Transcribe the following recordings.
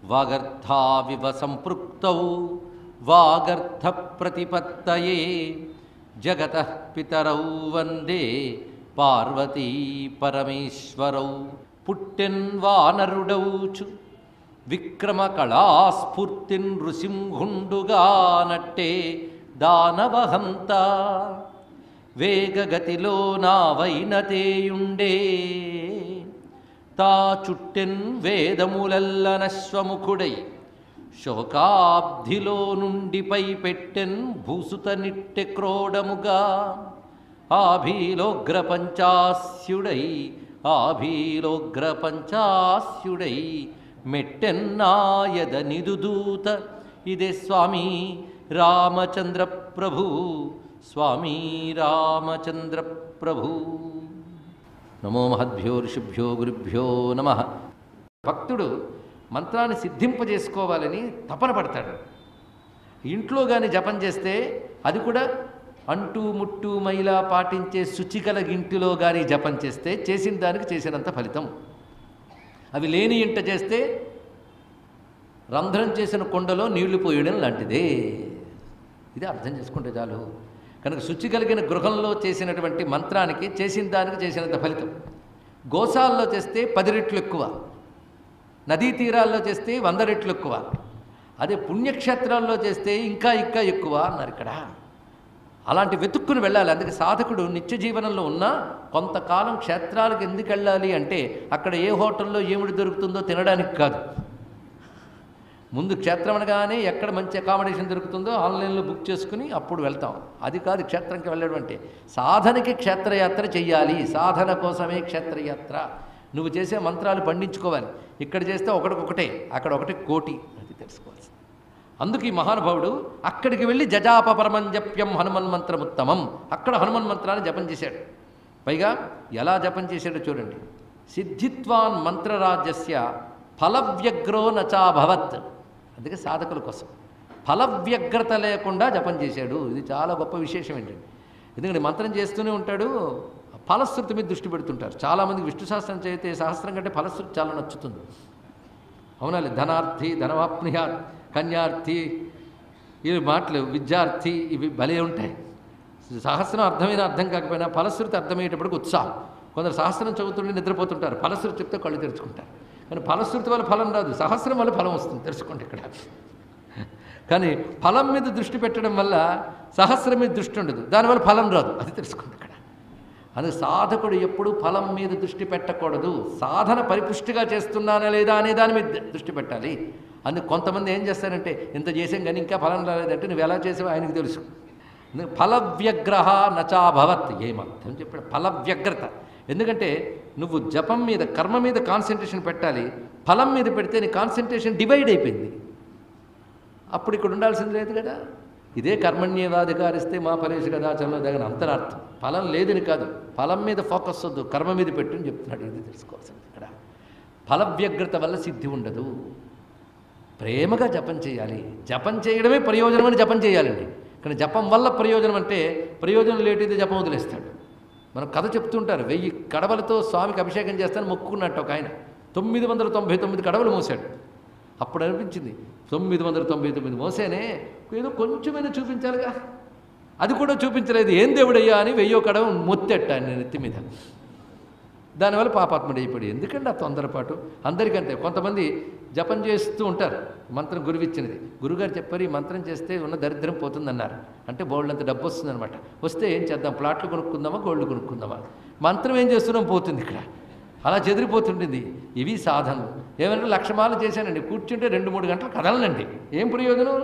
వాగర్థావివ సంపృక్తౌ వాగర్థ ప్రతిపత్తయే జగత పితరౌ వందే పార్వతీ పరమేశ్వరౌ పుట్టెన్ వానరుడౌచు విక్రమ కళాస్ఫూర్తిన్ ఋసింహుండుగా నట్టే దానవహంత వేగగతిలో నావైనతేయుండే తా చుట్టెన్ వేదములల్లనశ్వముఖుడై శోకాబ్ధిలో నుండి పై పెట్టెన్ భూసుత నిట్టె క్రోడముగా ఆభీలోగ్ర పంచాస్యుడై ఆభీలోగ్ర పంచాస్యుడై మెట్టెన్నాయద నిదుదూత ఇదే స్వామి రామచంద్ర ప్రభు స్వామి రామచంద్ర ప్రభు నమో మహద్భ్యో ఋషిభ్యో గురుభ్యో నమ భక్తుడు మంత్రాన్ని సిద్ధింపజేసుకోవాలని తపన పడతాడు ఇంట్లో కానీ జపం చేస్తే అది కూడా అంటూ ముట్టు మైలా పాటించే శుచికల ఇంటిలో కానీ జపం చేస్తే చేసిన దానికి చేసినంత ఫలితం అవి లేని ఇంట చేస్తే రంధ్రం చేసిన కొండలో నీళ్లు పోయడం లాంటిదే ఇది అర్థం చేసుకుంటే చాలు కనుక శుచి కలిగిన గృహంలో చేసినటువంటి మంత్రానికి చేసిన దానికి చేసినంత ఫలితం గోశాలలో చేస్తే పది రెట్లు ఎక్కువ నదీ తీరాల్లో చేస్తే వంద రెట్లు ఎక్కువ అదే పుణ్యక్షేత్రాల్లో చేస్తే ఇంకా ఇంకా ఎక్కువ అన్నారు ఇక్కడ అలాంటి వెతుక్కుని వెళ్ళాలి అందుకే సాధకుడు నిత్య జీవనంలో ఉన్నా కొంతకాలం క్షేత్రాలకు ఎందుకు వెళ్ళాలి అంటే అక్కడ ఏ హోటల్లో ఏమిటి దొరుకుతుందో తినడానికి కాదు ముందు క్షేత్రం అనగానే ఎక్కడ మంచి అకామిడేషన్ దొరుకుతుందో ఆన్లైన్లో బుక్ చేసుకుని అప్పుడు వెళ్తాం అది కాదు క్షేత్రంకి వెళ్ళడం అంటే సాధనకి క్షేత్రయాత్ర చెయ్యాలి సాధన కోసమే క్షేత్రయాత్ర నువ్వు చేసే మంత్రాలు పండించుకోవాలి ఇక్కడ చేస్తే ఒకటికొకటే అక్కడ ఒకటి కోటి అది తెలుసుకోవాల్సి అందుకు ఈ మహానుభావుడు అక్కడికి వెళ్ళి జజాప పరమంజప్యం హనుమన్ మంత్రముత్తమం అక్కడ హనుమన్ మంత్రాన్ని జపం చేశాడు పైగా ఎలా జపం చేశాడో చూడండి సిద్ధిత్వాన్ మంత్రరాజ్యస్య ఫలవ్యగ్రో నచాభవత్ అందుకే సాధకుల కోసం ఫలవ్యగ్రత లేకుండా జపం చేశాడు ఇది చాలా గొప్ప విశేషం ఏంటండి ఎందుకంటే మంత్రం చేస్తూనే ఉంటాడు ఫలశ్రుతి మీద దృష్టి పెడుతుంటారు చాలామందికి విష్ణు సహస్రం చదివితే సహస్రం కంటే ఫలశ్రుతి చాలా నచ్చుతుంది అవునాలి ధనార్థి ధనవాప్నియా కన్యార్థి ఇవి మాటలు విద్యార్థి ఇవి భలే ఉంటాయి సహస్రం అర్థమైన అర్థం కాకపోయినా ఫలశ్రుతి అర్థమయ్యేటప్పటికి ఉత్సాహం కొందరు సహస్రం చదువుతుంటే నిద్రపోతుంటారు ఫలశ్రుతి చెప్తే కళ్ళు తెరుచుకుంటారు కానీ ఫలశ్రుతి వల్ల ఫలం రాదు సహస్రం వల్ల ఫలం వస్తుంది తెలుసుకోండి ఇక్కడ కానీ ఫలం మీద దృష్టి పెట్టడం వల్ల సహస్రం మీద దృష్టి ఉండదు దానివల్ల ఫలం రాదు అది తెలుసుకోండి ఇక్కడ అది సాధకుడు ఎప్పుడు ఫలం మీద దృష్టి పెట్టకూడదు సాధన పరిపుష్టిగా చేస్తున్నానా లేదా అనే దాని మీద దృష్టి పెట్టాలి అందుకు కొంతమంది ఏం చేస్తారంటే ఇంత చేసాం కానీ ఇంకా ఫలం రాలేదంటే నువ్వు ఎలా చేసావో ఆయనకు తెలుసు అందుకే ఫలవ్యగ్రహ నచాభవత్ ఏమర్థం చెప్పాడు ఫలవ్యగ్రత ఎందుకంటే నువ్వు జపం మీద కర్మ మీద కాన్సన్ట్రేషన్ పెట్టాలి ఫలం మీద పెడితే నీ కాన్సన్ట్రేషన్ డివైడ్ అయిపోయింది అప్పుడు ఇక్కడ ఉండాల్సింది లేదు కదా ఇదే కర్మణ్యేవాధికారిస్తే మా ఫలేషు కదా చల్లో దగ్గర అంతరార్థం ఫలం లేదని కాదు ఫలం మీద ఫోకస్ వద్దు కర్మ మీద పెట్టు అని చెప్తున్నాడు ఇది తెలుసుకోవాల్సింది ఇక్కడ ఫలవ్యగ్రత వల్ల సిద్ధి ఉండదు ప్రేమగా జపం చేయాలి జపం చేయడమే ప్రయోజనం అని జపం చేయాలండి కానీ జపం వల్ల ప్రయోజనం అంటే ప్రయోజనం లేటిది జపం వదిలేస్తాడు మనం కథ చెప్తుంటారు వెయ్యి కడవలతో స్వామికి అభిషేకం చేస్తాను మొక్కుకున్నట్టు ఒక ఆయన తొమ్మిది వందల తొంభై తొమ్మిది కడవలు మోసాడు అప్పుడు అనిపించింది తొమ్మిది వందల తొంభై తొమ్మిది మోసేనే ఏదో కొంచెమైనా చూపించాలిగా అది కూడా చూపించలేదు ఏం దేవుడయ్యా అని వెయ్యో కడవ మొత్తెట్ట నేను ఎత్తి మీద దానివల్ల పాపాత్ముడు అయిపోయాడు ఎందుకండి ఆ తొందరపాటు అందరికంతే కొంతమంది జపం చేస్తూ ఉంటారు మంత్రం గురువిచ్చినది గురుగారు చెప్పారు ఈ మంత్రం చేస్తే ఉన్న దరిద్రం పోతుందన్నారు అంటే బోల్డంత డబ్బు వస్తుందన్నమాట వస్తే ఏం చేద్దాం ప్లాట్లు కొనుక్కుందామా గోల్డ్ కొనుక్కుందామా మంత్రం ఏం చేస్తున్నాం పోతుంది ఇక్కడ అలా చెదిరిపోతుంటుంది ఇవి సాధనలు ఏమంటే లక్షమాలు చేశానండి కూర్చుంటే రెండు మూడు గంటలు కదలనండి ఏం ప్రయోజనం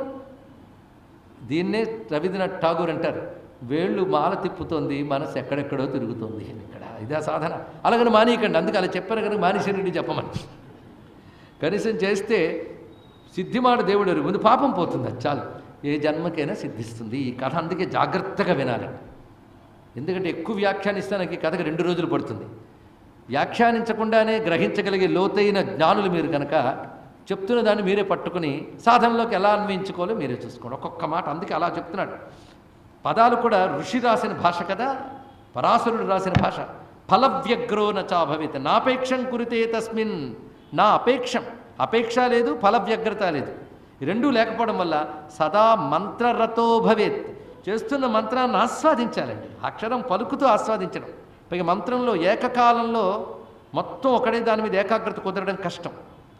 దీన్నే రవీంద్రనాథ్ ఠాగూర్ అంటారు వేళ్ళు మాల తిప్పుతోంది మనసు ఎక్కడెక్కడో తిరుగుతుంది అని ఇక్కడ ఇదే సాధన అలాగని మానేయకండి అందుకే అలా చెప్పారు కనుక మానేశ్వరుడి చెప్పమని కనీసం చేస్తే సిద్ధిమాడ దేవుడు ఎరుగు. ముందు పాపం పోతుంది అది చాలు ఏ జన్మకైనా సిద్ధిస్తుంది ఈ కథ అందుకే జాగ్రత్తగా వినాలండి ఎందుకంటే ఎక్కువ వ్యాఖ్యానిస్తానికి ఈ కథకు రెండు రోజులు పడుతుంది వ్యాఖ్యానించకుండానే గ్రహించగలిగే లోతైన జ్ఞానులు మీరు కనుక చెప్తున్న దాన్ని మీరే పట్టుకుని సాధనలోకి ఎలా అన్వయించుకోవాలో మీరే చూసుకోండి ఒక్కొక్క మాట అందుకే అలా చెప్తున్నాడు పదాలు కూడా ఋషి రాసిన భాష కదా పరాశరుడు రాసిన భాష ఫలవ్యగ్రో నచాభవిత నాపేక్షం కురితే తస్మిన్ నా అపేక్షం అపేక్ష లేదు ఫల వ్యగ్రత లేదు ఈ రెండూ లేకపోవడం వల్ల సదా మంత్రరతో భవేత్ చేస్తున్న మంత్రాన్ని ఆస్వాదించాలండి అక్షరం పలుకుతూ ఆస్వాదించడం పైగా మంత్రంలో ఏకకాలంలో మొత్తం ఒకడే దాని మీద ఏకాగ్రత కుదరడం కష్టం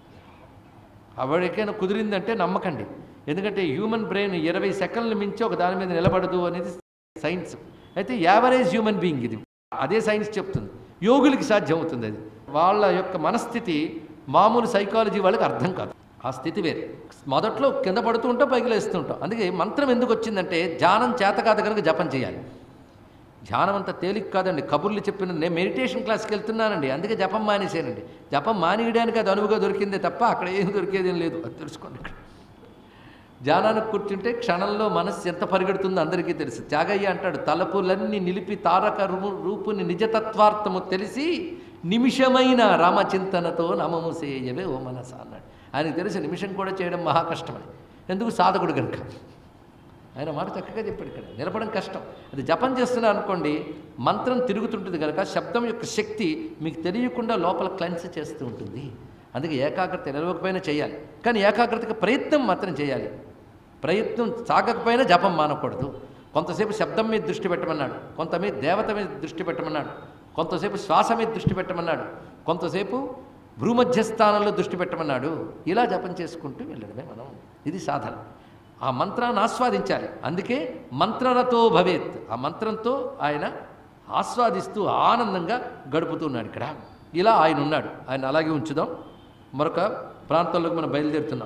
ఎవరికైనా కుదిరిందంటే నమ్మకండి ఎందుకంటే హ్యూమన్ బ్రెయిన్ ఇరవై సెకండ్లు మించి ఒక దాని మీద నిలబడదు అనేది సైన్స్ అయితే యావరేజ్ హ్యూమన్ బీయింగ్ ఇది అదే సైన్స్ చెప్తుంది యోగులకి సాధ్యం అవుతుంది అది వాళ్ళ యొక్క మనస్థితి మామూలు సైకాలజీ వాళ్ళకి అర్థం కాదు ఆ స్థితి వేరే మొదట్లో కింద పడుతూ ఉంటాం పైకి లేస్తూ ఉంటాం అందుకే మంత్రం ఎందుకు వచ్చిందంటే ధ్యానం చేత కాదు కనుక జపం చేయాలి ధ్యానం అంత తేలిక కాదండి కబుర్లు చెప్పిన నేను మెడిటేషన్ క్లాస్కి వెళ్తున్నానండి అందుకే జపం మానేశానండి జపం మానేయడానికి అది అనువుగా దొరికిందే తప్ప అక్కడ ఏం దొరికేదేం లేదు అది తెలుసుకోండి ఇక్కడ ధ్యానానికి కూర్చుంటే క్షణంలో మనస్సు ఎంత పరిగెడుతుందో అందరికీ తెలుసు త్యాగయ్య అంటాడు తలపులన్నీ నిలిపి తారక రుము రూపుని నిజతత్వార్థము తెలిసి నిమిషమైన రామచింతనతో నమము సేయవే ఓ మనస అన్నాడు ఆయనకు తెలిసి నిమిషం కూడా చేయడం మహా కష్టమని ఎందుకు సాధకుడు కనుక ఆయన మాట చక్కగా చెప్పాడు ఇక్కడ నిలబడం కష్టం అది జపం చేస్తున్నా అనుకోండి మంత్రం తిరుగుతుంటుంది కనుక శబ్దం యొక్క శక్తి మీకు తెలియకుండా లోపల క్లెన్స్ చేస్తూ ఉంటుంది అందుకే ఏకాగ్రత నిలవకపోయినా చేయాలి కానీ ఏకాగ్రతకి ప్రయత్నం మాత్రం చేయాలి ప్రయత్నం సాగకపోయినా జపం మానకూడదు కొంతసేపు శబ్దం మీద దృష్టి పెట్టమన్నాడు కొంత మీద దేవత మీద దృష్టి పెట్టమన్నాడు కొంతసేపు శ్వాస మీద దృష్టి పెట్టమన్నాడు కొంతసేపు భూమధ్యస్థానంలో దృష్టి పెట్టమన్నాడు ఇలా జపం చేసుకుంటూ వెళ్ళడమే మనం ఇది సాధన ఆ మంత్రాన్ని ఆస్వాదించాలి అందుకే మంత్రరతో భవేత్ ఆ మంత్రంతో ఆయన ఆస్వాదిస్తూ ఆనందంగా గడుపుతున్నాడు ఇక్కడ ఇలా ఆయన ఉన్నాడు ఆయన అలాగే ఉంచుదాం మరొక ప్రాంతంలోకి మనం బయలుదేరుతున్నాం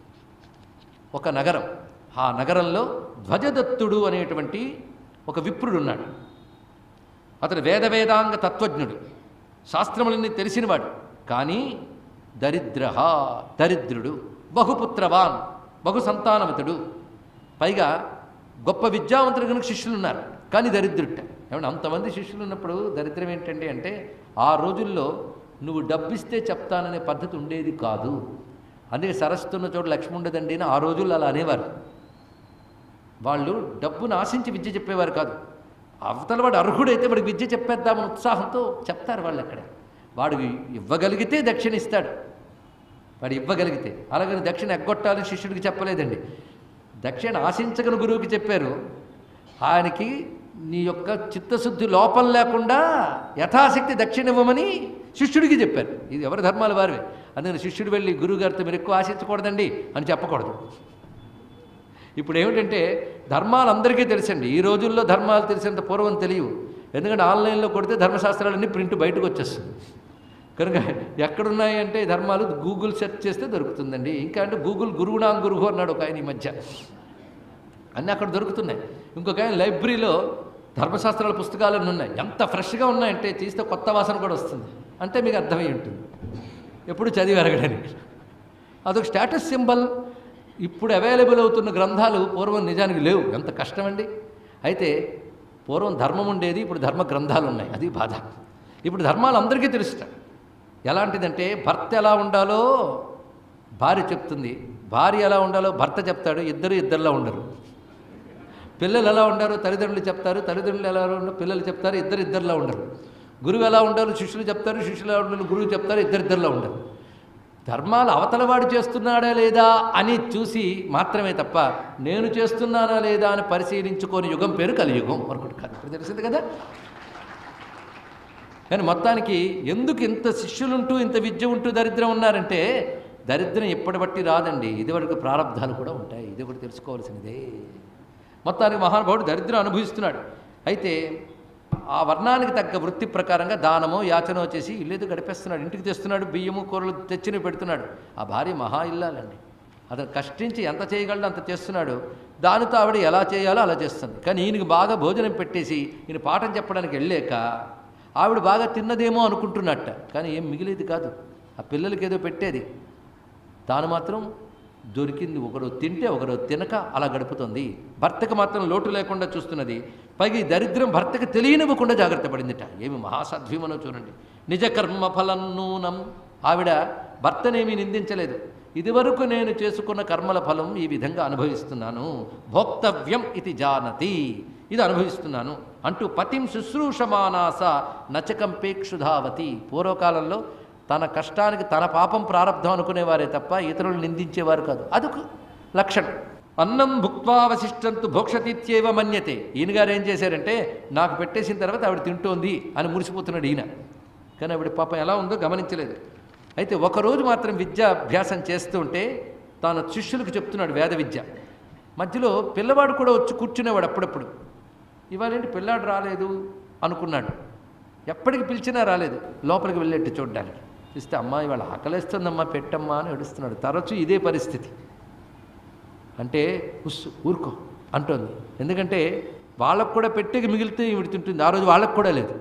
ఒక నగరం ఆ నగరంలో ధ్వజదత్తుడు అనేటువంటి ఒక విప్రుడు ఉన్నాడు అతడు వేద వేదాంగ తత్వజ్ఞుడు శాస్త్రములన్నీ తెలిసినవాడు కానీ దరిద్ర దరిద్రుడు బహుపుత్రవాన్ బహు సంతానవతుడు పైగా గొప్ప విద్యావంతుడు కనుక శిష్యులు ఉన్నారు కానీ దరిద్రుట ఏమన్నా అంతమంది శిష్యులు ఉన్నప్పుడు దరిద్రం ఏంటండి అంటే ఆ రోజుల్లో నువ్వు డబ్బిస్తే చెప్తాననే పద్ధతి ఉండేది కాదు అందుకే సరస్సున్న చోట లక్ష్మి ఉండదండి అని ఆ రోజుల్లో అలా అనేవారు వాళ్ళు డబ్బును ఆశించి విద్య చెప్పేవారు కాదు అవతల వాడు అర్హుడైతే వాడికి విద్య చెప్పేద్దామని ఉత్సాహంతో చెప్తారు వాళ్ళు అక్కడ వాడు ఇవ్వగలిగితే దక్షిణ ఇస్తాడు వాడు ఇవ్వగలిగితే అలాగని దక్షిణ ఎగ్గొట్టాలి శిష్యుడికి చెప్పలేదండి దక్షిణ ఆశించగల గురువుకి చెప్పారు ఆయనకి నీ యొక్క చిత్తశుద్ధి లోపం లేకుండా యథాశక్తి దక్షిణ ఇవ్వమని శిష్యుడికి చెప్పారు ఇది ఎవరి ధర్మాలు వారివే అందుకని శిష్యుడు వెళ్ళి గురువుగారితో మీరు ఎక్కువ ఆశించకూడదండి అని చెప్పకూడదు ఇప్పుడు ఏమిటంటే ధర్మాలు అందరికీ తెలుసండి ఈ రోజుల్లో ధర్మాలు తెలిసేంత పూర్వం తెలియవు ఎందుకంటే ఆన్లైన్లో కొడితే ధర్మశాస్త్రాలన్నీ ప్రింట్ బయటకు వచ్చేస్తుంది కనుక ఎక్కడున్నాయి అంటే ధర్మాలు గూగుల్ సెర్చ్ చేస్తే దొరుకుతుందండి ఇంకా అంటే గూగుల్ గురువునాం గురువు అన్నాడు ఒక ఆయన ఈ మధ్య అన్నీ అక్కడ దొరుకుతున్నాయి ఇంకొక ఆయన లైబ్రరీలో ధర్మశాస్త్రాల పుస్తకాలన్నీ ఉన్నాయి ఎంత ఫ్రెష్గా ఉన్నాయంటే తీస్తే కొత్త వాసన కూడా వస్తుంది అంటే మీకు అర్థమై ఉంటుంది ఎప్పుడు చదివి అరగడానికి అదొక స్టేటస్ సింబల్ ఇప్పుడు అవైలబుల్ అవుతున్న గ్రంథాలు పూర్వం నిజానికి లేవు ఎంత కష్టమండి అయితే పూర్వం ధర్మం ఉండేది ఇప్పుడు ధర్మ గ్రంథాలు ఉన్నాయి అది బాధ ఇప్పుడు ధర్మాలు అందరికీ తెలుస్తాయి ఎలాంటిదంటే భర్త ఎలా ఉండాలో భార్య చెప్తుంది భార్య ఎలా ఉండాలో భర్త చెప్తాడు ఇద్దరు ఇద్దరిలా ఉండరు పిల్లలు ఎలా ఉండారో తల్లిదండ్రులు చెప్తారు తల్లిదండ్రులు ఎలా ఉండారో పిల్లలు చెప్తారు ఇద్దరు ఇద్దరిలా ఉండరు గురువు ఎలా ఉండాలో శిష్యులు చెప్తారు శిష్యులు ఎలా ఉండాలో గురువు చెప్తారు ఇద్దరిద్దరిలా ఉండరు ధర్మాలు అవతలవాడు చేస్తున్నాడా లేదా అని చూసి మాత్రమే తప్ప నేను చేస్తున్నానా లేదా అని పరిశీలించుకొని యుగం పేరు కలియుగం మరొకటి కాదు ఇప్పుడు తెలిసింది కదా కానీ మొత్తానికి ఎందుకు ఇంత శిష్యులుంటూ ఇంత విద్య ఉంటూ దరిద్రం ఉన్నారంటే దరిద్రం ఎప్పటి బట్టి రాదండి ఇదివరకు ప్రారంధాలు కూడా ఉంటాయి ఇది కూడా తెలుసుకోవాల్సినదే మొత్తానికి మహానుభావుడు దరిద్రం అనుభవిస్తున్నాడు అయితే ఆ వర్ణానికి తగ్గ వృత్తి ప్రకారంగా దానమో యాచనో చేసి ఇల్లేదో గడిపేస్తున్నాడు ఇంటికి తెస్తున్నాడు బియ్యము కూరలు తెచ్చిని పెడుతున్నాడు ఆ భార్య మహా ఇల్లాలండి అతను కష్టించి ఎంత చేయగలడో అంత చేస్తున్నాడు దానితో ఆవిడ ఎలా చేయాలో అలా చేస్తుంది కానీ ఈయనకి బాగా భోజనం పెట్టేసి ఈయన పాఠం చెప్పడానికి వెళ్ళాక ఆవిడ బాగా తిన్నదేమో అనుకుంటున్నట్ట కానీ ఏం మిగిలేది కాదు ఆ పిల్లలకి ఏదో పెట్టేది తాను మాత్రం దొరికింది ఒకరు తింటే ఒకరు తినక అలా గడుపుతుంది భర్తకు మాత్రం లోటు లేకుండా చూస్తున్నది పైగా ఈ దరిద్రం భర్తకు తెలియనివ్వకుండా జాగ్రత్త పడిందిట ఏమి మహాసాధ్వీమనో చూడండి నిజ కర్మ ఫలన్నూనం ఆవిడ భర్తనేమీ నిందించలేదు ఇదివరకు నేను చేసుకున్న కర్మల ఫలం ఈ విధంగా అనుభవిస్తున్నాను భోక్తవ్యం ఇది జానతి ఇది అనుభవిస్తున్నాను అంటూ పతిం శుశ్రూషమానాస నచకంపేక్షుధావతి పూర్వకాలంలో తన కష్టానికి తన పాపం ప్రారంధం అనుకునేవారే తప్ప ఇతరులు నిందించేవారు కాదు అదొక లక్షణం అన్నం భుక్వావశిష్టంతు భోక్షతీత్యేవ మన్యతే ఈయన గారు ఏం చేశారంటే నాకు పెట్టేసిన తర్వాత ఆవిడ తింటోంది అని మురిసిపోతున్నాడు ఈయన కానీ ఆవిడ పాపం ఎలా ఉందో గమనించలేదు అయితే ఒకరోజు మాత్రం విద్యాభ్యాసం చేస్తూ ఉంటే తాను శిష్యులకు చెప్తున్నాడు వేద విద్య మధ్యలో పిల్లవాడు కూడా వచ్చి కూర్చునేవాడు అప్పుడప్పుడు ఇవాళేంటి పిల్లాడు రాలేదు అనుకున్నాడు ఎప్పటికి పిలిచినా రాలేదు లోపలికి వెళ్ళేట్టు చూడడానికి చూస్తే అమ్మ ఇవాళ ఆకలేస్తుందమ్మా పెట్టమ్మా అని ఏడుస్తున్నాడు తరచూ ఇదే పరిస్థితి అంటే ఉస్సు ఊరుకో అంటోంది ఎందుకంటే వాళ్ళకు కూడా పెట్టెకి మిగిలితే ఈవిడ తింటుంది ఆ రోజు వాళ్ళకు కూడా లేదు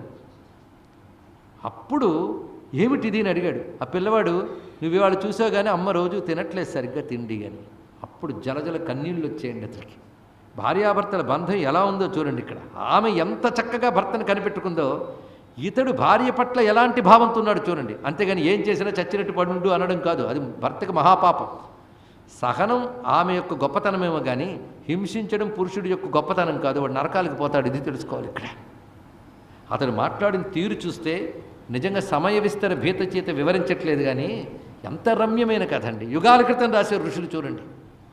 అప్పుడు ఏమిటిది అని అడిగాడు ఆ పిల్లవాడు నువ్వు ఇవాళ చూసావు కానీ అమ్మ రోజు తినట్లేదు సరిగ్గా తిండి అని అప్పుడు జలజల కన్నీళ్ళు వచ్చేయండి అతనికి భార్యాభర్తల బంధం ఎలా ఉందో చూడండి ఇక్కడ ఆమె ఎంత చక్కగా భర్తను కనిపెట్టుకుందో ఇతడు భార్య పట్ల ఎలాంటి భావంతో ఉన్నాడు చూడండి అంతేగాని ఏం చేసినా చచ్చినట్టు పడుండు అనడం కాదు అది భర్తకు మహాపాపం సహనం ఆమె యొక్క గొప్పతనమేమో కానీ హింసించడం పురుషుడి యొక్క గొప్పతనం కాదు వాడు నరకాలకు పోతాడు ఇది తెలుసుకోవాలి ఇక్కడ అతడు మాట్లాడిన తీరు చూస్తే నిజంగా సమయ విస్తర భీత చేత వివరించట్లేదు కానీ ఎంత రమ్యమైన కథ అండి యుగాల క్రితం రాసే ఋషులు చూడండి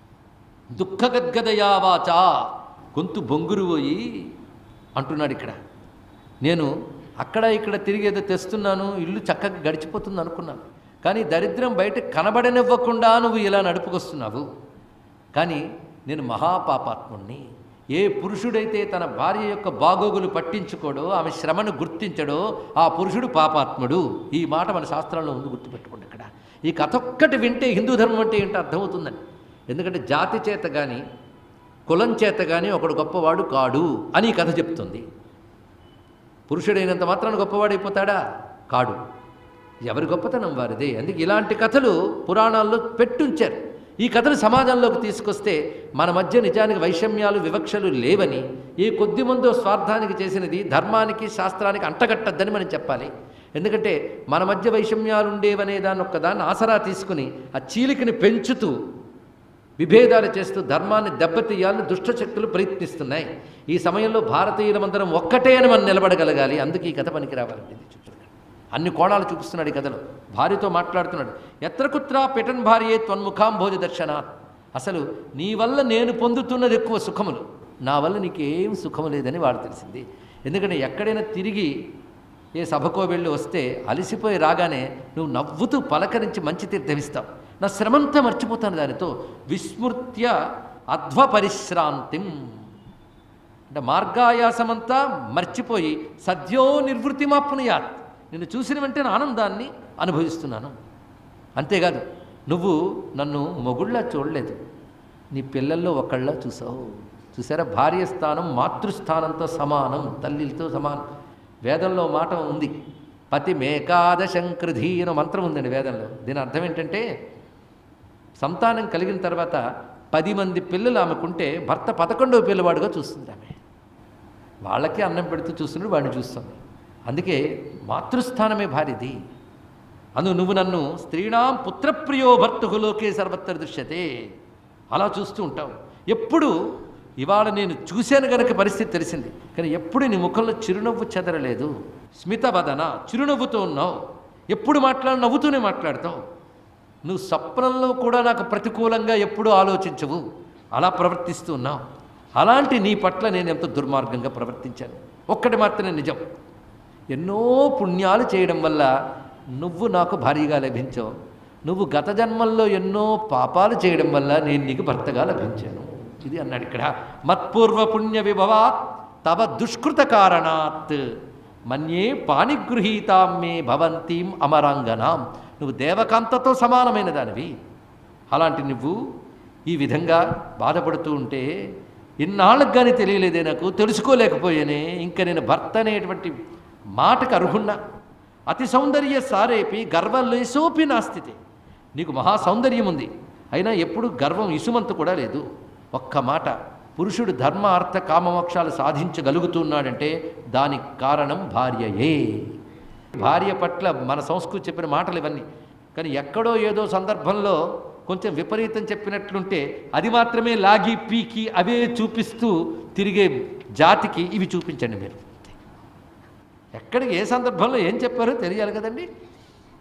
దుఃఖగద్గదయావాచ గొంతు బొంగురు పోయి అంటున్నాడు ఇక్కడ నేను అక్కడ ఇక్కడ తిరిగి ఏదో తెస్తున్నాను ఇల్లు చక్కగా గడిచిపోతుంది అనుకున్నాను కానీ దరిద్రం బయట కనబడనివ్వకుండా నువ్వు ఇలా నడుపుకొస్తున్నావు కానీ నేను మహాపాపాత్ముణ్ణి ఏ పురుషుడైతే తన భార్య యొక్క బాగోగులు పట్టించుకోడో ఆమె శ్రమను గుర్తించడో ఆ పురుషుడు పాపాత్ముడు ఈ మాట మన శాస్త్రంలో ఉంది గుర్తుపెట్టుకోండి ఇక్కడ ఈ కథ ఒక్కటి వింటే హిందూ ధర్మం అంటే ఏంటో అర్థమవుతుందని ఎందుకంటే జాతి చేత కానీ కులం చేత కానీ ఒకడు గొప్పవాడు కాడు అని ఈ కథ చెప్తుంది పురుషుడైనంత మాత్రాన గొప్పవాడైపోతాడా కాడు ఎవరి గొప్పతనం వారిదే అందుకే ఇలాంటి కథలు పురాణాల్లో పెట్టుంచారు ఈ కథలు సమాజంలోకి తీసుకొస్తే మన మధ్య నిజానికి వైషమ్యాలు వివక్షలు లేవని ఏ కొద్ది మందో స్వార్థానికి చేసినది ధర్మానికి శాస్త్రానికి అంటగట్టద్దని మనం చెప్పాలి ఎందుకంటే మన మధ్య వైషమ్యాలు ఉండేవనే దాన్ని ఒక్కదాన్ని ఆసరా తీసుకుని ఆ చీలికని పెంచుతూ విభేదాలు చేస్తూ ధర్మాన్ని దెబ్బతీయాలని దుష్టశక్తులు ప్రయత్నిస్తున్నాయి ఈ సమయంలో భారతీయులమందరం ఒక్కటే అని మనం నిలబడగలగాలి అందుకే ఈ కథ పనికి రావాలండి ఇది చూడండి. అన్ని కోణాలు చూపిస్తున్నాడు ఈ కథలో భార్యతో మాట్లాడుతున్నాడు ఎత్ర కుత్రా పెటన్ భార్యే త్వన్ముఖాంభోజ దర్శనాత్ అసలు నీ వల్ల నేను పొందుతున్నది ఎక్కువ సుఖములు నా వల్ల నీకేం సుఖము లేదని వాడు తెలిసింది ఎందుకంటే ఎక్కడైనా తిరిగి ఏ సభకో వెళ్ళి వస్తే అలసిపోయి రాగానే నువ్వు నవ్వుతూ పలకరించి మంచి తీర్థమిస్తావు నా శ్రమంతా మర్చిపోతాను దానితో విస్మృత్య అధ్వ పరిశ్రాంతిం అంటే మార్గాయాసమంతా మర్చిపోయి సద్యో నిర్వృతిమాప్నుయాత్ నిన్ను చూసిన వెంటనే ఆనందాన్ని అనుభవిస్తున్నాను అంతేకాదు నువ్వు నన్ను మొగుళ్ళ చూడలేదు నీ పిల్లల్లో ఒకళ్ళ చూసావు చూసారా భార్య స్థానం మాతృస్థానంతో సమానం తల్లితో సమానం వేదంలో మాట ఉంది పతి మేకాదశంకృధి అనే మంత్రం ఉందండి వేదంలో దీని అర్థం ఏంటంటే సంతానం కలిగిన తర్వాత పది మంది పిల్లలు ఆమెకుంటే భర్త పదకొండవ పిల్లవాడుగా చూస్తుంది ఆమె వాళ్ళకి అన్నం పెడుతూ చూస్తున్నాడు వాడిని చూస్తుంది అందుకే మాతృస్థానమే భార్యది అందు నువ్వు నన్ను స్త్రీణాం పుత్రప్రియో భర్తుకులోకే సర్వత్ర దృశ్యతే అలా చూస్తూ ఉంటావు ఎప్పుడు ఇవాళ నేను చూశాను గనక పరిస్థితి తెలిసింది కానీ ఎప్పుడు నీ ముఖంలో చిరునవ్వు చెదరలేదు స్మితవదన చిరునవ్వుతో ఉన్నావు ఎప్పుడు మాట్లాడి నవ్వుతూనే మాట్లాడతావు నువ్వు స్వప్నంలో కూడా నాకు ప్రతికూలంగా ఎప్పుడూ ఆలోచించవు అలా ప్రవర్తిస్తూ ఉన్నావు అలాంటి నీ పట్ల నేను ఎంతో దుర్మార్గంగా ప్రవర్తించాను ఒక్కటి మాత్రమే నిజం ఎన్నో పుణ్యాలు చేయడం వల్ల నువ్వు నాకు భారీగా లభించావు నువ్వు గత జన్మల్లో ఎన్నో పాపాలు చేయడం వల్ల నేను నీకు భర్తగా లభించాను ఇది అన్నాడు ఇక్కడ మత్పూర్వ పుణ్య విభవాత్ తవ దుష్కృత కారణాత్ మన్యే పాణిగృహీతాం మే భవంతీం అమరాంగనాం నువ్వు దేవకాంతతో సమానమైన దానివి అలాంటి నువ్వు ఈ విధంగా బాధపడుతూ ఉంటే ఇన్నాళ్ళకు కానీ తెలియలేదే నాకు తెలుసుకోలేకపోయానే ఇంకా నేను భర్త అనేటువంటి మాటకు అర్హున్నా అతి సౌందర్య సారేపి గర్వలేసోపి నా స్థితి నీకు మహా సౌందర్యం ఉంది అయినా ఎప్పుడు గర్వం ఇసుమంత కూడా లేదు ఒక్క మాట పురుషుడు ధర్మ అర్థ కామమోక్షాలు సాధించగలుగుతున్నాడంటే దానికి కారణం భార్యయే భార్య పట్ల మన సంస్కృతి చెప్పిన మాటలు ఇవన్నీ కానీ ఎక్కడో ఏదో సందర్భంలో కొంచెం విపరీతం చెప్పినట్లుంటే అది మాత్రమే లాగి పీకి అవే చూపిస్తూ తిరిగే జాతికి ఇవి చూపించండి మీరు ఎక్కడికి ఏ సందర్భంలో ఏం చెప్పారో తెలియాలి కదండి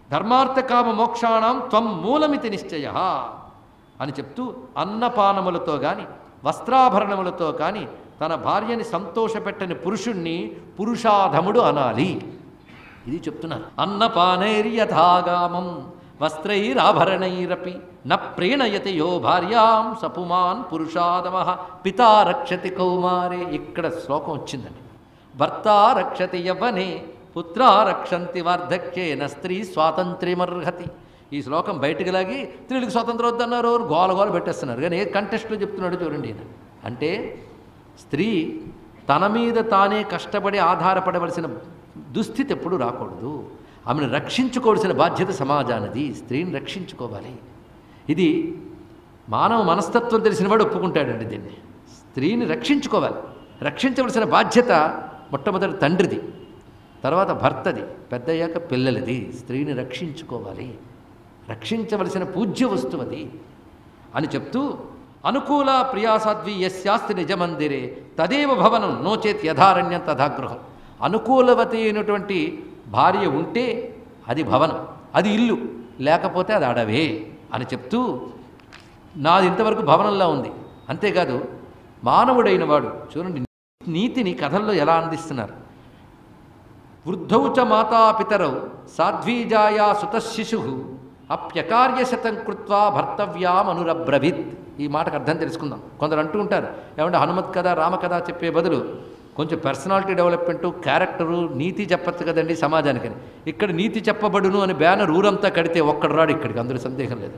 ధర్మార్థకామ మోక్షాణం త్వం మూలమితి నిశ్చయ అని చెప్తూ అన్నపానములతో కానీ వస్త్రాభరణములతో కానీ తన భార్యని సంతోషపెట్టని పురుషుణ్ణి పురుషాధముడు అనాలి ఇది చెప్తున్నారు అన్నపానైర్యథాగామం వస్త్రైరాభరణైరపి న ప్రేణయతి యో భార్యాం సపుమాన్ పురుషాదమ పితా రక్షతి కౌమారే ఇక్కడ శ్లోకం వచ్చిందండి భర్త రక్షతి యవ్వనే పుత్ర రక్షంతి వార్ధక్యేన స్త్రీ స్వాతంత్ర్యమర్హతి ఈ శ్లోకం బయటికి లాగి స్త్రీలకు స్వాతంత్రం వద్దన్నారు గోల గోల పెట్టేస్తున్నారు కానీ ఏ కంటెస్ట్లో చెప్తున్నాడు చూడండి ఈయన అంటే స్త్రీ తన మీద తానే కష్టపడి ఆధారపడవలసిన దుస్థితి ఎప్పుడు రాకూడదు ఆమెను రక్షించుకోవాల్సిన బాధ్యత సమాజానిది స్త్రీని రక్షించుకోవాలి ఇది మానవ మనస్తత్వం తెలిసినవాడు ఒప్పుకుంటాడండి దీన్ని స్త్రీని రక్షించుకోవాలి రక్షించవలసిన బాధ్యత మొట్టమొదటి తండ్రిది తర్వాత భర్తది పెద్దయ్యాక పిల్లలది స్త్రీని రక్షించుకోవాలి రక్షించవలసిన పూజ్య వస్తువు అది అని చెప్తూ అనుకూల ప్రియాసాధ్వి యస్యాస్తి నిజమందిరే తదేవ భవనం నోచేత్ యథారణ్యం తథాగృహం అనుకూలవతి అయినటువంటి భార్య ఉంటే అది భవనం అది ఇల్లు లేకపోతే అది అడవే అని చెప్తూ నాది ఇంతవరకు భవనంలా ఉంది అంతేకాదు మానవుడైన వాడు చూడండి నీతిని కథల్లో ఎలా అందిస్తున్నారు వృద్ధౌ చ మాతాపితరౌ సాధ్వీజాయా సుతశిశు అప్యకార్యశతం కృత్వా భర్తవ్యామనురబ్రవీత్ ఈ మాటకు అర్థం తెలుసుకుందాం కొందరు అంటూ ఉంటారు ఏమంటే హనుమత్ కథ రామకథ చెప్పే బదులు కొంచెం పర్సనాలిటీ డెవలప్మెంటు క్యారెక్టరు నీతి చెప్పచ్చు కదండి సమాజానికని ఇక్కడ నీతి చెప్పబడును అని బ్యానర్ ఊరంతా కడితే ఒక్కడు రాడు ఇక్కడికి అందరూ సందేహం లేదు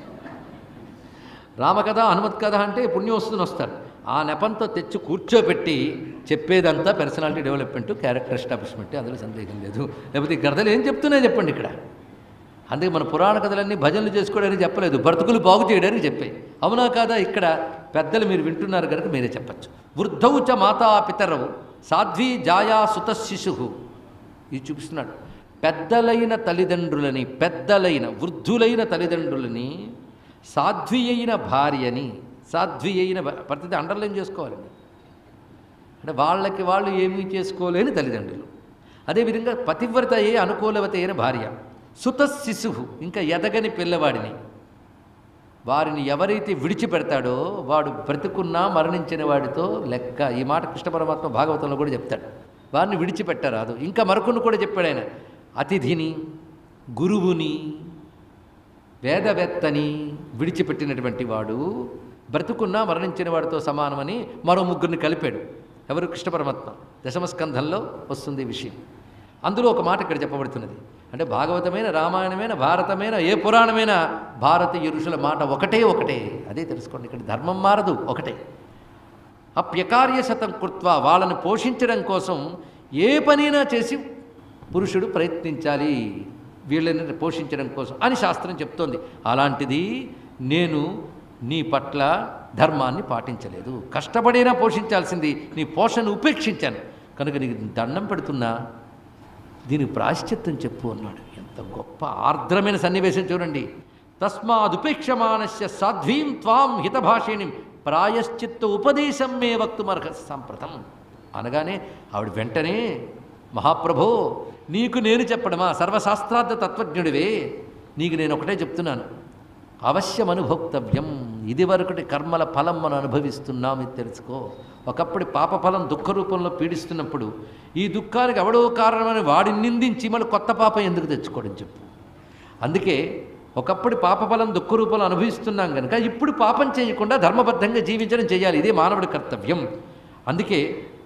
రామకథ హనుమత్ కథ అంటే పుణ్యం వస్తుంది వస్తారు ఆ నెపంతో తెచ్చి కూర్చోబెట్టి చెప్పేదంతా పర్సనాలిటీ డెవలప్మెంట్ క్యారెక్టర్ ఎస్టాబ్లిష్మెంట్ అందులో సందేహం లేదు లేకపోతే ఈ కథలు ఏం చెప్తున్నాయి చెప్పండి ఇక్కడ అందుకే మన పురాణ కథలన్నీ భజనలు చేసుకోవడానికి చెప్పలేదు బ్రతుకులు బాగు చేయడానికి చెప్పాయి అవునా కాదా ఇక్కడ పెద్దలు మీరు వింటున్నారు కనుక మీరే చెప్పచ్చు వృద్ధౌ చ మాతా పితరవు సాధ్వీ జాయా సుత శిశు ఇది చూపిస్తున్నాడు పెద్దలైన తల్లిదండ్రులని పెద్దలైన వృద్ధులైన తల్లిదండ్రులని సాధ్వి అయిన భార్యని సాధ్వి అయిన భా- ప్రతిదీ అండర్లైన్ చేసుకోవాలండి అంటే వాళ్ళకి వాళ్ళు ఏమీ చేసుకోలేని తల్లిదండ్రులు అదేవిధంగా పతివ్రత అయ్యే అనుకూలవత అయిన భార్య సుత శిశువు ఇంకా ఎదగని పిల్లవాడిని వారిని ఎవరైతే విడిచిపెడతాడో వాడు బ్రతుకున్నా మరణించిన వాడితో లెక్క ఈ మాట కృష్ణ పరమాత్మ భాగవతంలో కూడా చెప్తాడు వారిని విడిచిపెట్టరాదు ఇంకా మరొకను కూడా చెప్పాడు ఆయన అతిథిని గురువుని వేదవేత్తని విడిచిపెట్టినటువంటి వాడు బ్రతుకున్నా మరణించిన వాడితో సమానమని మరో ముగ్గురిని కలిపాడు ఎవరు కృష్ణ పరమాత్మ దశమస్కంధంలో వస్తుంది ఈ విషయం అందులో ఒక మాట ఇక్కడ చెప్పబడుతున్నది అంటే భాగవతమైన రామాయణమైన భారతమైన ఏ పురాణమైన భారతీయ ఋషుల మాట ఒకటే ఒకటే అదే తెలుసుకోండి ఇక్కడ ధర్మం మారదు ఒకటే అప్యకార్య శతం కృత్వ వాళ్ళని పోషించడం కోసం ఏ పనైనా చేసి పురుషుడు ప్రయత్నించాలి వీళ్ళని పోషించడం కోసం అని శాస్త్రం చెప్తోంది అలాంటిది నేను నీ పట్ల ధర్మాన్ని పాటించలేదు కష్టపడైనా పోషించాల్సింది నీ పోషణ ఉపేక్షించాను కనుక నీకు దండం పెడుతున్నా దీనికి ప్రాశ్చిత్తం చెప్పు అన్నాడు ఎంత గొప్ప ఆర్ద్రమైన సన్నివేశం చూడండి తస్మాదుపేక్షమానస్య సాధ్వీం త్వాం హితభాషిణిం ప్రాయశ్చిత్త ఉపదేశం మే వక్తుమర్హ సంప్రతం అనగానే ఆవిడ వెంటనే మహాప్రభో నీకు నేను చెప్పడమా సర్వశాస్త్రార్థ తత్వజ్ఞుడివే నీకు నేను ఒకటే చెప్తున్నాను అవశ్యం అనుభోక్తవ్యం ఇది వరకటి కర్మల ఫలం మనం అనుభవిస్తున్నాం ఇది తెలుసుకో ఒకప్పుడు పాపఫలం దుఃఖ రూపంలో పీడిస్తున్నప్పుడు ఈ దుఃఖానికి ఎవడో కారణమని వాడిని నిందించి మళ్ళీ కొత్త పాపం ఎందుకు తెచ్చుకోవడం చెప్పు అందుకే ఒకప్పుడు పాపఫలం దుఃఖ రూపంలో అనుభవిస్తున్నాం కనుక ఇప్పుడు పాపం చేయకుండా ధర్మబద్ధంగా జీవించడం చేయాలి ఇదే మానవుడి కర్తవ్యం అందుకే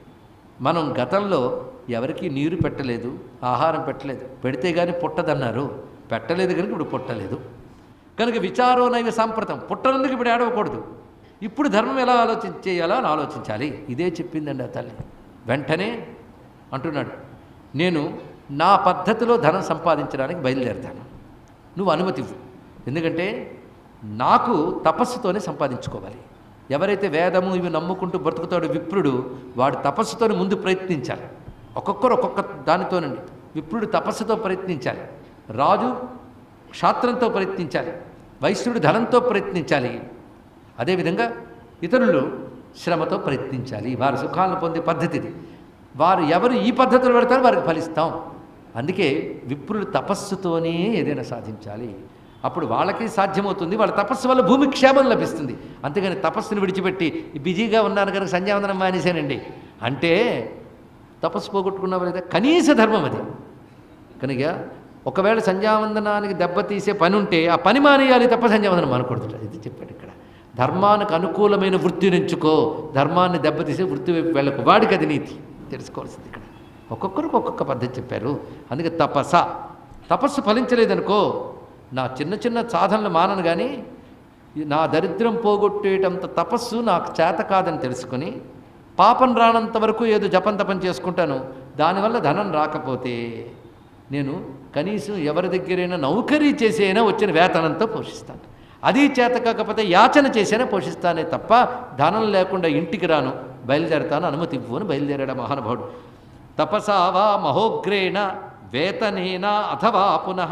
మనం గతంలో ఎవరికీ నీరు పెట్టలేదు ఆహారం పెట్టలేదు పెడితే కానీ పుట్టదన్నారు పెట్టలేదు కనుక ఇప్పుడు పుట్టలేదు కనుక విచారో నైవ సాంప్రతం పుట్టనందుకు ఇప్పుడు ఏడవకూడదు ఇప్పుడు ధర్మం ఎలా ఆలోచన చేయాలో అని ఆలోచించాలి ఇదే చెప్పిందండి ఆ తల్లి వెంటనే అంటున్నాడు నేను నా పద్ధతిలో ధనం సంపాదించడానికి బయలుదేరుతాను నువ్వు అనుమతి ఇవ్వు ఎందుకంటే నాకు తపస్సుతోనే సంపాదించుకోవాలి ఎవరైతే వేదము ఇవి నమ్ముకుంటూ బ్రతుకుతాడో విప్రుడు వాడు తపస్సుతోనే ముందు ప్రయత్నించాలి ఒక్కొక్కరు ఒక్కొక్క దానితోనండి విప్రుడు తపస్సుతో ప్రయత్నించాలి రాజు క్షాత్రంతో ప్రయత్నించాలి వైశ్యుడు ధనంతో ప్రయత్నించాలి అదేవిధంగా ఇతరులు శ్రమతో ప్రయత్నించాలి వారి సుఖాలను పొందే పద్ధతి ఇది వారు ఎవరు ఈ పద్ధతిలో పెడతారో వారికి ఫలిస్తాం అందుకే విప్రులు తపస్సుతోనే ఏదైనా సాధించాలి అప్పుడు వాళ్ళకి సాధ్యమవుతుంది వాళ్ళ తపస్సు వల్ల భూమి క్షేమం లభిస్తుంది అంతేగాని తపస్సును విడిచిపెట్టి బిజీగా ఉన్నాను కనుక సంధ్యావందనం మానేశానండి అంటే తపస్సు పోగొట్టుకున్నావు లేదా కనీస ధర్మం అది కనుక ఒకవేళ సంధ్యావందనానికి దెబ్బతీసే పని ఉంటే ఆ పని మానేయాలి తప్ప సంధ్యావందనం మానకూడదు ఇది చెప్పాడు ఇక్కడ ధర్మానికి అనుకూలమైన వృత్తిని ఎంచుకో ధర్మాన్ని దెబ్బతీసే వృత్తి వైపు వెళ్ళకు వాడికి అది నీతి తెలుసుకోవాల్సింది ఇక్కడ ఒక్కొక్కరికి ఒక్కొక్క పద్ధతి చెప్పారు అందుకే తపస తపస్సు ఫలించలేదనుకో నా చిన్న చిన్న సాధనలు మానను కానీ నా దరిద్రం పోగొట్టేటంత తపస్సు నాకు చేత కాదని తెలుసుకొని పాపం రానంత వరకు ఏదో జపం తపం చేసుకుంటాను దానివల్ల ధనం రాకపోతే నేను కనీసం ఎవరి దగ్గరైనా నౌకరీ చేసైనా వచ్చిన వేతనంతో పోషిస్తాను అది చేత కాకపోతే యాచన చేసైనా పోషిస్తానే తప్ప ధనం లేకుండా ఇంటికి రాను బయలుదేరతాను అనుమతి ఇవ్వు అని బయలుదేరాడు ఆ మహానుభావుడు తపసా వా మహోగ్రేణ వేతనేన అథవా పునః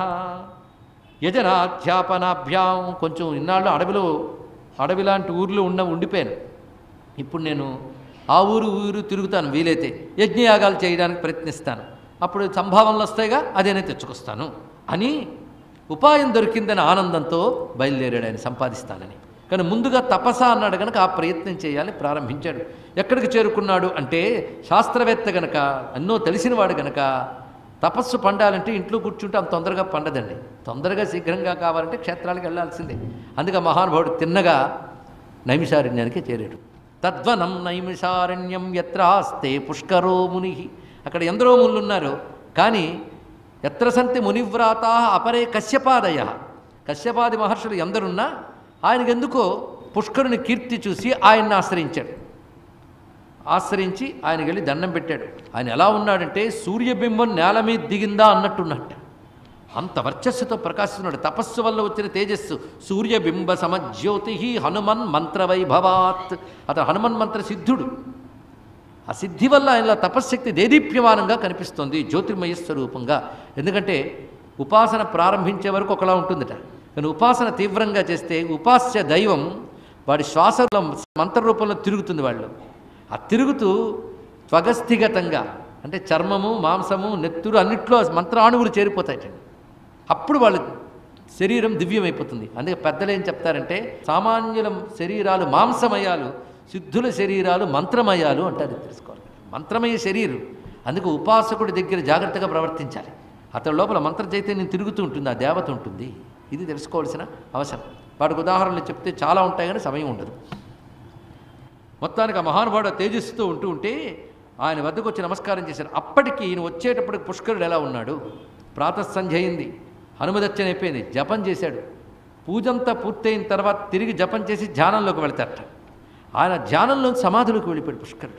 యజనాధ్యాపనాభ్యాం కొంచెం ఇన్నాళ్ళు అడవిలో అడవి లాంటి ఊర్లో ఉన్న ఉండిపోయాను ఇప్పుడు నేను ఆ ఊరు ఊరు తిరుగుతాను వీలైతే యజ్ఞయాగాలు చేయడానికి ప్రయత్నిస్తాను అప్పుడు సంభావనలు వస్తాయిగా అదేనే తెచ్చుకొస్తాను అని ఉపాయం దొరికిందని ఆనందంతో బయలుదేరాడు ఆయన సంపాదిస్తానని కానీ ముందుగా తపస అన్నాడు కనుక ఆ ప్రయత్నం చేయాలని ప్రారంభించాడు ఎక్కడికి చేరుకున్నాడు అంటే శాస్త్రవేత్త గనక ఎన్నో తెలిసినవాడు గనక తపస్సు పండాలంటే ఇంట్లో కూర్చుంటే అంత తొందరగా పండదండి తొందరగా శీఘ్రంగా కావాలంటే క్షేత్రాలకు వెళ్ళాల్సిందే అందుకే ఆ మహానుభావుడు తిన్నగా నైమిషారణ్యానికి చేరాడు తద్వనం నైమిషారణ్యం ఎత్రాస్తే పుష్కరో ముని అక్కడ ఎందరో మునులు ఉన్నారు కానీ ఎత్ర సంతి మునివ్రాత అపరే కశ్యపాదయ కశ్యపాది మహర్షులు ఎందరున్నా ఆయనకెందుకో పుష్కరుని కీర్తి చూసి ఆయన్ని ఆశ్రయించాడు ఆశ్రయించి ఆయనకి వెళ్ళి దండం పెట్టాడు ఆయన ఎలా ఉన్నాడంటే సూర్యబింబం నేల మీద దిగిందా అన్నట్టున్నట్ట అంత వర్చస్సుతో ప్రకాశిస్తున్నాడు తపస్సు వల్ల వచ్చిన తేజస్సు సూర్యబింబ సమజ్యోతి హనుమన్ మంత్రవైభవాత్ అతను హనుమన్ మంత్ర సిద్ధుడు ఆ సిద్ధి వల్ల ఆయనలో తపశ్శక్తి దేదీప్యమానంగా కనిపిస్తుంది జ్యోతిర్మయ స్వరూపంగా ఎందుకంటే ఉపాసన ప్రారంభించే వరకు ఒకలా ఉంటుందట కానీ ఉపాసన తీవ్రంగా చేస్తే ఉపాస్య దైవం వాడి శ్వాసలో మంత్ర రూపంలో తిరుగుతుంది వాళ్ళు ఆ తిరుగుతూ త్వగస్థిగతంగా అంటే చర్మము మాంసము నెత్తురు అన్నిట్లో మంత్రాణువులు చేరిపోతాయటండి అప్పుడు వాళ్ళ శరీరం దివ్యమైపోతుంది అందుకే పెద్దలు ఏం చెప్తారంటే సామాన్యుల శరీరాలు మాంసమయాలు సిద్ధుల శరీరాలు మంత్రమయాలు అంటారు ఇది తెలుసుకోవాలి మంత్రమయ శరీరం అందుకు ఉపాసకుడి దగ్గర జాగ్రత్తగా ప్రవర్తించాలి అతని లోపల మంత్ర చైతన్యం తిరుగుతూ ఉంటుంది ఆ దేవత ఉంటుంది ఇది తెలుసుకోవాల్సిన అవసరం వాటికి ఉదాహరణలు చెప్తే చాలా ఉంటాయి కానీ సమయం ఉండదు మొత్తానికి ఆ మహానుభావుడు ఆ తేజస్సుతో ఉంటూ ఉంటే ఆయన వద్దకు వచ్చి నమస్కారం చేశారు అప్పటికి ఈయన వచ్చేటప్పటికి పుష్కరుడు ఎలా ఉన్నాడు ప్రాతస్సంధ్య అయింది హనుమదచ్చన అయిపోయింది జపం చేశాడు పూజంతా పూర్తయిన తర్వాత తిరిగి జపం చేసి ధ్యానంలోకి వెళ్తారట ఆయన ధ్యానంలో సమాధిలోకి వెళ్ళిపోయాడు పుష్కరుడు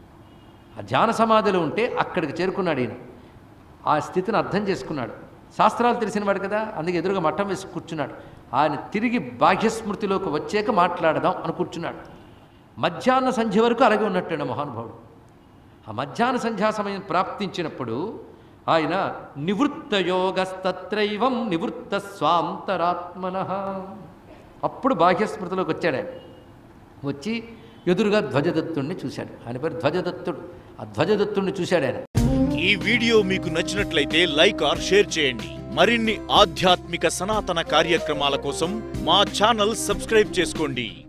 ఆ ధ్యాన సమాధిలో ఉంటే అక్కడికి చేరుకున్నాడు ఈయన ఆ స్థితిని అర్థం చేసుకున్నాడు శాస్త్రాలు తెలిసినవాడు కదా అందుకే ఎదురుగా మఠం వేసి కూర్చున్నాడు ఆయన తిరిగి బాహ్యస్మృతిలోకి వచ్చాక మాట్లాడదాం అని కూర్చున్నాడు మధ్యాహ్న సంధ్య వరకు అలాగే ఉన్నట్టు మహానుభావుడు ఆ మధ్యాహ్న సంధ్యా సమయం ప్రాప్తించినప్పుడు ఆయన నివృత్త యోగస్తత్రైవం నివృత్త స్వాంతరాత్మన అప్పుడు బాహ్యస్మృతిలోకి వచ్చాడు ఆయన వచ్చి ఎదురుగా ధ్వజదత్తుణ్ణి చూశాడు ఆయన పేరు ధ్వజదత్తుడు ఆ ధ్వజదత్తుణ్ణి చూశాడు ఆయన ఈ వీడియో మీకు నచ్చినట్లయితే లైక్ ఆర్ షేర్ చేయండి మరిన్ని ఆధ్యాత్మిక సనాతన కార్యక్రమాల కోసం మా ఛానల్ సబ్స్క్రైబ్ చేసుకోండి